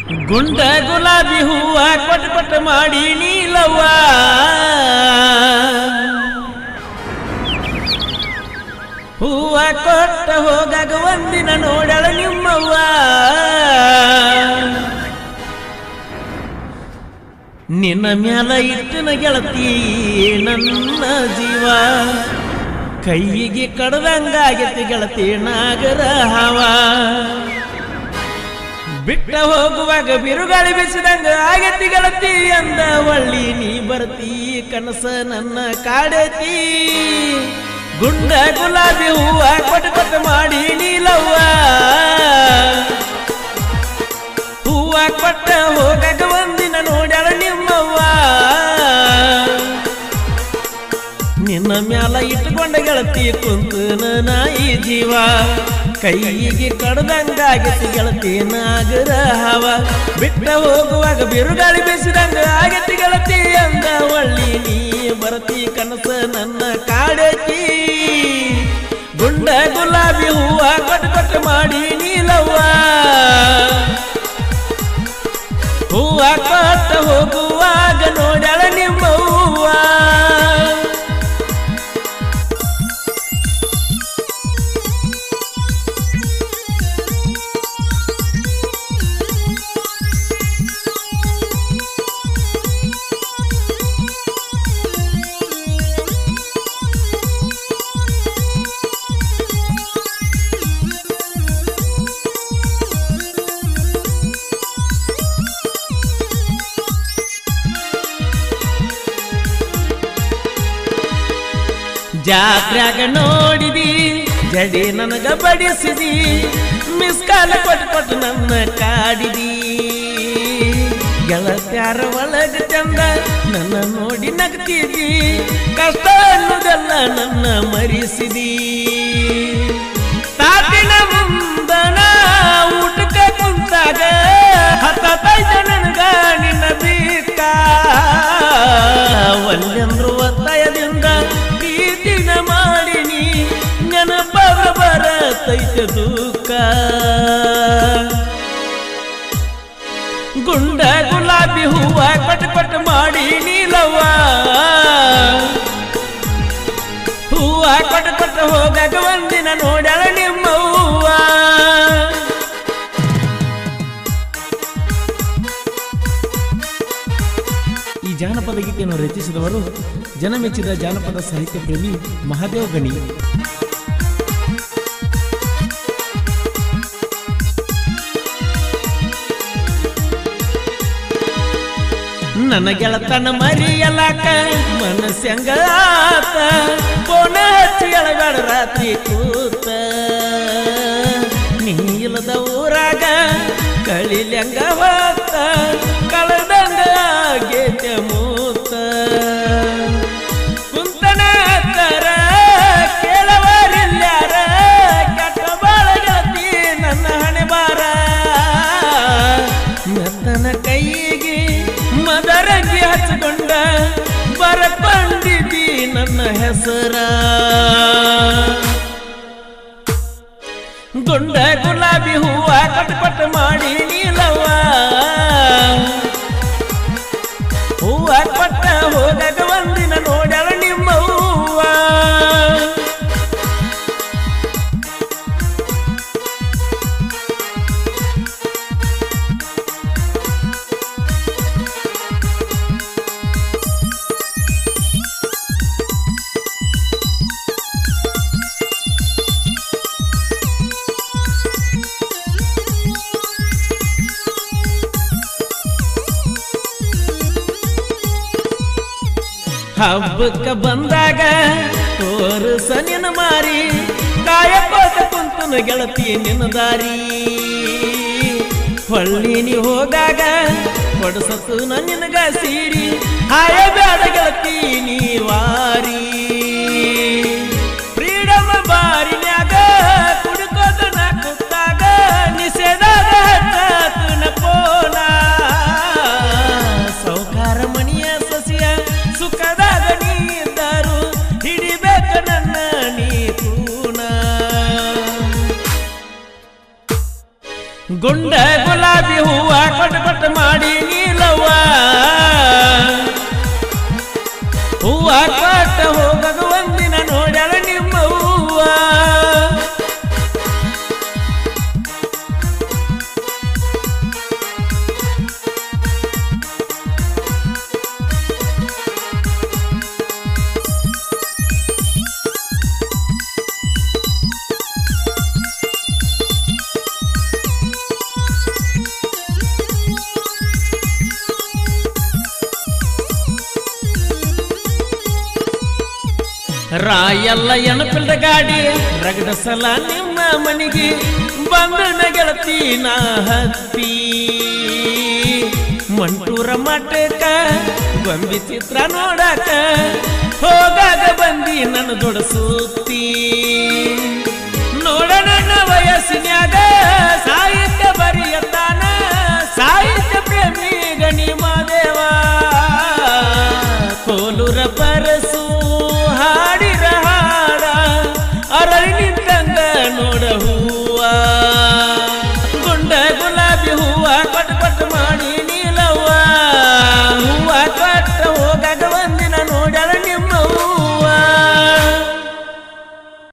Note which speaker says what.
Speaker 1: ಗುಂಡ ಗುಲಾಬಿ ಹೂವ ಕೊಟ್ ಕೊಟ್ ಮಾಡಿ ನೀಲವ್ವ ಹೂವ ಕೊಟ್ಟ ಹೋಗಾಗ ಒಂದಿನ ನೋಡಳ ನಿಮ್ಮವ್ವ ನಿನ್ನ ಮ್ಯಾಲ ಇಟ್ಟಿನ ಗೆಳತಿ ನನ್ನ ಜೀವ ಕೈಯಿಗೆ ಕಡ್ದಂಗಾಗೈತಿ ಗೆಳತಿ ನಾಗರ ಹವ ಬಿಟ್ಟ ಹೋಗುವಾಗ ಬಿರುಗಾಳಿ ಬಿಸಿದಂಗ ಆಗತಿ ಗೆಳತಿ ಅಂದ ಒಳ್ಳಿ ನೀ ಬರ್ತಿ ಕನಸ ನನ್ನ ಕಾಡತಿ ಗುಂಡ ಗುಲಾಬಿ ಹೂವ ಕೊಟ ಕೊಟ ಮಾಡಿ ನೀಲವ್ವ ಹೂವ ಕೊಟ್ಟ ಹೋಗಾಗ ಒಂದಿನ ನೋಡ್ಯಾಳ ನಿಮ್ಮವ್ವ ನಿನ್ನ ಮ್ಯಾಲ ಇಟ್ಕೊಂಡ ಗೆಳತಿ ಕುಂತು ನಾಯಿ ಜೀವ ಕೈಗೆ ಕಡ್ದಂಗಾಗತಿ ಗೆಳತಿ ನಾಗರ ಹವ ಬಿಟ್ಟ ಹೋಗುವಾಗ ಬಿರುಗಾಳಿ ಬೀಸಿದಂಗ ಆಗತಿ ಗೆಳತಿ ಅಂದ ಒಳ್ಳಿ ನೀ ಬರತಿ ಕನಸ ನನ್ನ ಕಾಡತಿ ಗುಂಡ ಗುಲಾಬಿ ಹೂವ ಕೊಟ್ಟು ಕೊಟ್ಟು ಮಾಡಿ ನೀಲವ್ವ ಹೂವ ಕೊಟ್ಟ ಹೋಗುವಾಗ ನೋಡಳ ನಿಮ್ಮವ್ವ ಜಾತ್ರ್ಯಾಗ ನೋಡಿದಿ ಜಡಿ ನನಗ ಬಡಿಸಿದಿ ಮಿಸ್ ಕಾಲ ಕೊಟ್ಟು ಕೊಟ್ಟು ನನ್ನ ಕಾಡಿದಿ ಗೆಳತ್ಯಾರ ಒಳಗ ಚಂದ ನನ್ನ ನೋಡಿ ನಗ್ತಿದಿ ಕಷ್ಟ ಅನ್ನೋದೆಲ್ಲ ನನ್ನ ಮರಿಸಿದಿ ತಾಟಿನ ಮುಂದನ ಊಟಕ್ಕ ಕುಂತಾಗ ಹತ್ತೈತ ನನಗ ನಿನ್ನ ಬೀಕ ಒಂದೆಂದ್ರು ಒತ್ತಾಯದಿಂದ ಪ್ರೀತಿನ ಮಾಡಿನಿ ನೆನಪವ ಬರತೈತೆ ದುಃಖ ಗುಂಡ ಗುಲಾಬಿ ಹೂವ ಪಟ್ ಪಟ್ ಮಾಡಿ ನೀಲವ್ವ ಹೂವ ಕೊಟ್ಟು ಕೊಟ್ಟು ಹೋಗಾಗ ಒಂದಿನ ನೋಡ್ಯಾಳ ನಿಮ್ಮವ್ವ ಈ ಜಾನಪದ ಗೀತೆಯನ್ನು ರಚಿಸಿದವರು ಜನಮೆಚ್ಚಿದ ಜಾನಪದ ಸಾಹಿತ್ಯ ಪ್ರೇಮಿ ಮಹಾದೇವ್ ಗಣಿ ನನ್ನ ಗೆಳತನ ಮರಿಯಲಾಕ ಮನಸ್ಸಂಗ ಆತ ಪೋನ ಹಚ್ಚಿ ಎಳಗಾಡ ರಾತ್ರಿ ಕೂತ ನೀ ಇಲ್ಲದ ಊರಾಗ ಕಳಿಲ್ಯಂಗ ಹೊತ್ತ ಕಳೆದಂಗ ಆಗೇತೆ ಮೂತ ಕುಂತನ ತರ ಕೇಳವರಿಲ್ಯಾರ ಕೆಟ್ಟ ಬಾಳ ಗೆಳತಿ ನನ್ನ ಹಣೆ ಬಾರ ಮೆತ್ತನ ಕೈಗೆ ಮದರಂಗಿ ಹಚ್ಕೊಂಡ ಬರಕೊಂಡಿದ್ದಿ ನನ್ನ ಹೆಸರ ಗುಂಡ ಗುಲಾಬಿ ಹೂವ ಕಟ್ ಕಟ್ ಮಾಡಿ ನೀಲವ್ವ ಹೂವ ಕೊಟ್ಟ ಹೋಗಾಗ ಒಂದಿನ ನೋಡ್ಯಾಳ ನಿಮ್ಮವ್ವ ಹಬ್ಬಕ್ಕ ಬಂದಾಗ ತೋರುಸ ನಿನ್ನ ಮಾರಿ ಕಾಯಕೋತ ಕುಂತನ ಗೆಳತಿ ನಿನ್ನ ದಾರಿ ಹೊಳ್ಳಿ ನೀ ಹೋಗಾಗ ಕೊಡಸತ್ತು ನಿನಗ ಸೀರಿ ಹಾಯ ಬ್ಯಾಡ ಗೆಳತಿ ನೀ ವಾರಿ ಫ್ರೀಡಮ್ ಬಾರಿನ್ಯಾಗ ಕುಡ್ಕೋತ ನಾ ಕುತ್ತಾಗ ನಿಷೇಧಾಗ ಹತ್ತಾತನ ಪೋನ ಸೌಕಾರ ಮಣಿಯ ಸಸಿಯ ಸುಖದಾಗ ನೀರು ಹಿಡಿಬೇಕ ನನ್ನ ನೀ ಕೂನ ಗುಂಡ ಗುಲಾಬಿ ಹೂವ ಕೊಟ್ಟ ಕೊಟ್ಟ ಮಾಡಿ ನೀಲವ್ವ ಹೂವ ಕೊಟ್ಟ ಹೋಗಗ ಒಂದಿನ ನೋಡ್ಯಾಳ ನಿಮ್ಮ ಹೂವ ರಾಯಲ್ಲ ಎಣಪಿಲ್ದ ಗಾಡಿ ರಗಡ ಸಲ ನಿಮ್ಮ ಮನಿಗೆ ಬಂದನ ಗೆಳತಿ ನಾ ಹತ್ತಿ ಮಂಟೂರ ಮಠಕ ಗೊಂಬಿ ಚಿತ್ರ ನೋಡಾಕ ಹೋಗಾಗ ಬಂದಿ ನನ್ನ ದೊಡ್ಡ ಸುತ್ತಿ ನೋಡ ನನ್ನ ವಯಸ್ಸಿನ್ಯಾಗ ಸಾಹಿತ್ಯ ಬರೆಯತ್ತಾನ ಸಾಹಿತ್ಯ ಪ್ರೇಮಿ ಗಣಿ ಮಾದೇವ ಕೋಲೂರ ಪರಸು ಹಾಡಿರ ಹಾಡ ಅರಳಿ ನಿಂತಂಗ ನೋಡ